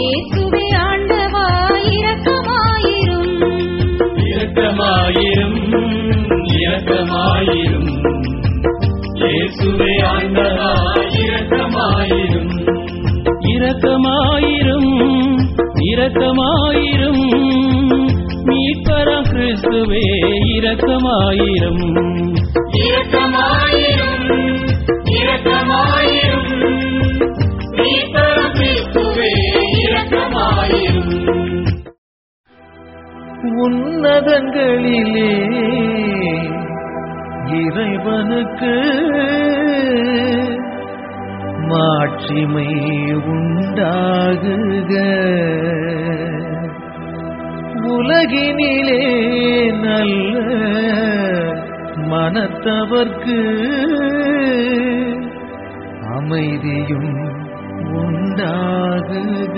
இயேசுவே ஆண்டவா இரக்கமாயிரும் இரக்கமாயிரும் இரக்கமாயிரும் இயேசுவே ஆண்டவா இரக்கமாயிரும் இரக்கமாயிரும் இரக்கமாயிரும் மீட்பரம் கிறிஸ்துவே இரக்கமாயிரும் இரக்கமாயிரும் இரக்கமாயிரும் மீட்பரம் கிறிஸ்துவே இரக்கமாயிரும் உன்னதங்களிலே இறைவனுக்கு மாட்சிமை உண்டாகுக உலகினிலே நல்ல மனத்தவர்க்கு அமைதியும் உண்டாகுக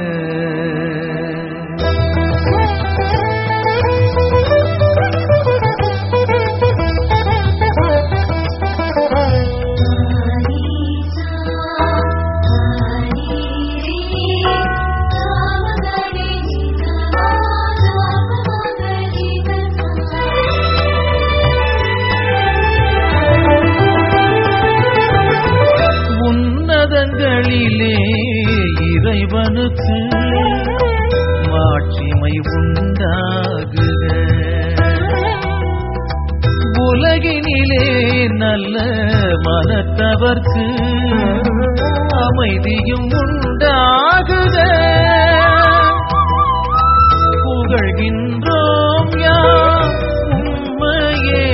உன்னதங்களிலே இறைவனுக்கு மாட்சிமை உண்டாகுக உலகினிலே நல்ல மனத்தவர்க்கு அமைதியும் உண்டாகுக புகழ்கின்றோம் யாம் உம்மையே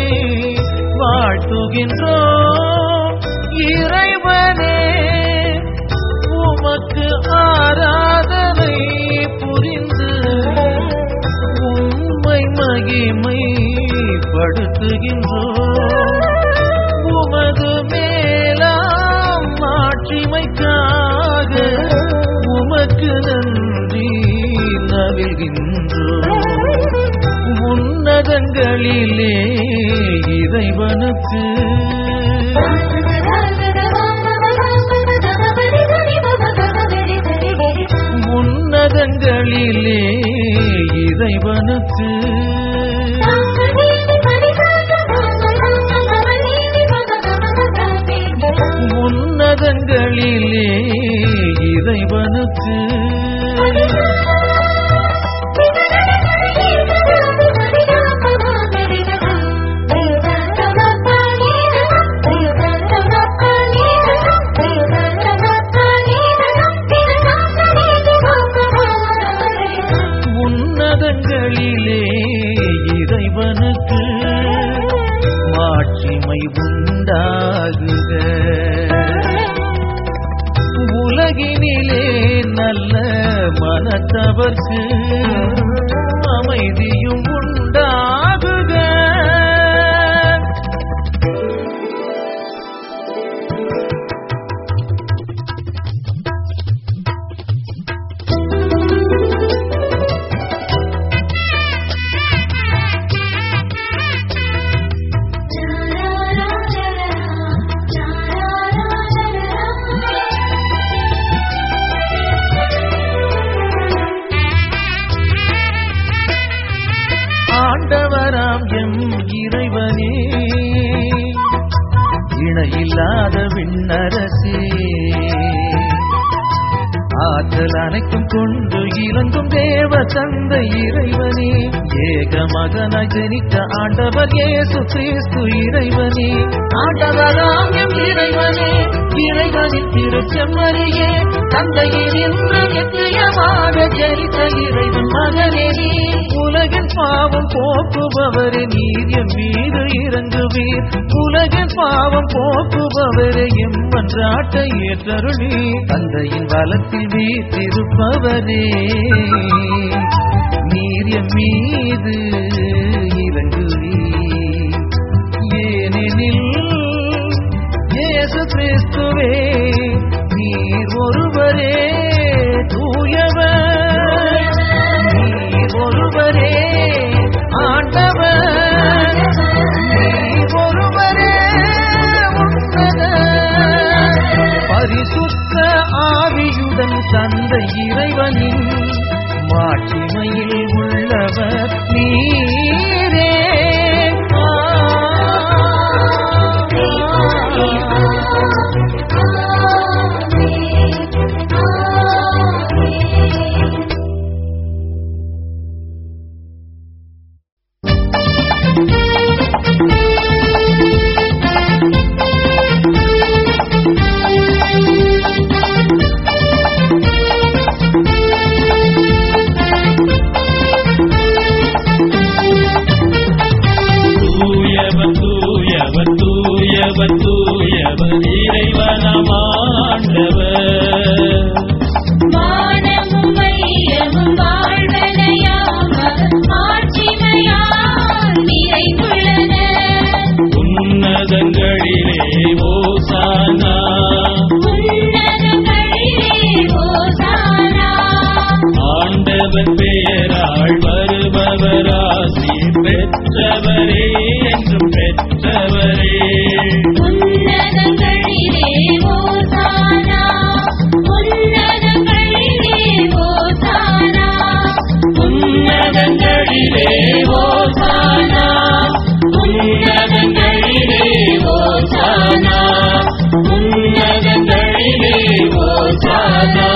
வாழ்த்துகின்றோம் இறைவனே உமக்கு ஆராதனை புரிந்து உம்மை மகிமை படுத்துகின்றோம் உமது மேலாம் மாட்சிமைக்காக உமக்கு நன்றி நவிழ்கின்றோம் உன்னதங்களிலே இறைவனுக்கு உன்னதங்களிலே இறைவனுக்கு உன்னதங்களிலே இறைவனுக்கு உன்னதங்களிலே இறைவனுக்கு மாட்சிமை உண்டாகுக உலகினிலே நல்ல மனத்தவர்க்கு அமைதியும் உண்டாகுக ஆண்டவராம் எம் இறைவனே இணையில்லாத விண்ணரசே ஆற்றல் அனைத்தும் கொண்டு இலங்கும் தேவ தந்தை இறைவனே ஏக மகனாய் ஜனித்த ஆண்டவர் இயேசு கிறிஸ்து இறைவனே ஆண்டவராம் எம் இறைவனே இறைவனின் திருச்செம்மறியே தந்தையின் இன்று நித்தியமாக ஜனித்த இறைவன் மகனே நீ. உலகின் பாவம் போக்குபவரே நீதியம் மீது இறங்குவீர் உலகின் பாவம் போக்குபவரே எம்மன்றாட்டை ஏற்றருளி தந்தையின் வலத்தில் வீற்றிருப்பவரே நீரியம் மீது இறங்குவீர் ஏனெனில் இயேசு கிறிஸ்துவே நீர் ஒருவரே தூயவர் நீர் ஒருவரே ஆண்டவர் நீர் ஒருவரே உன்னதர். பரிசுத்த ஆவியுடன் தன் அந்த இறைவனின் மாட்சிமையில் உள்ளவர் நீரே ஆ, தூயவர் தூயவர் தூயவர் தூயவர் இறைவனமாண்டவர் வானமும் மையமும் வாழ்வனையாவர் மாட்சிமையால் நிறைந்துள்ளன உன்னதங்களிலே ஓசானா உன்னதங்களிலே ஓசானா ஆண்டவர் பெயரால் வருபவராசி பெற்றவரே என்றும் பெற்றவரே உன்னதங்களிலே ஓசானா உன்னதங்களிலே ஓசானா உன்னதங்களிலே ஓசானா உன்னதங்களிலே ஓசானா உன்னதங்களிலே ஓசானா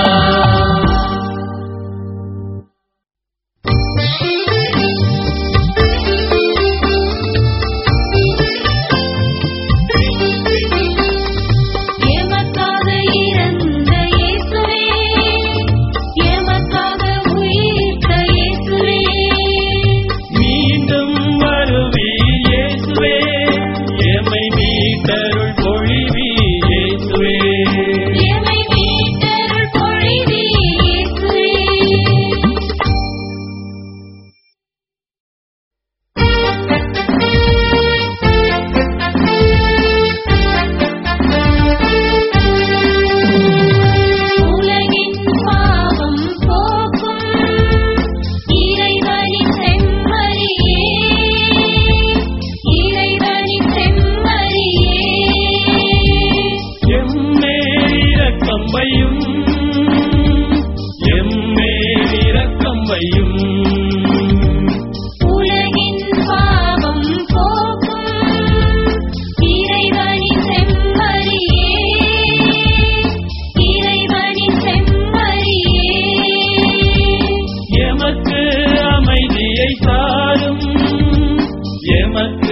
எமக்காக இறந்த இயேசுவே எமக்காக உயிர்த்த இயேசுவே மீண்டும் வருவீர் இயேசுவே எமை மீட்டருள் பொழிவீர் இயேசுவே எமை மீட்டருள் பொழிவீர் இயேசுவே உலகின் பாவம் போக்கும் இறைவனின் செம்மறியே இறைவனின் செம்மறியே எம்மேலிரக்கம் வையும் எம்மேலிரக்கம் வையும் உலகின் பாவம் போக்கும் இறைவனின் செம்மறியே இறைவனின் செம்மறியே எமக்கு அமைதியை தாரும் எமக்கு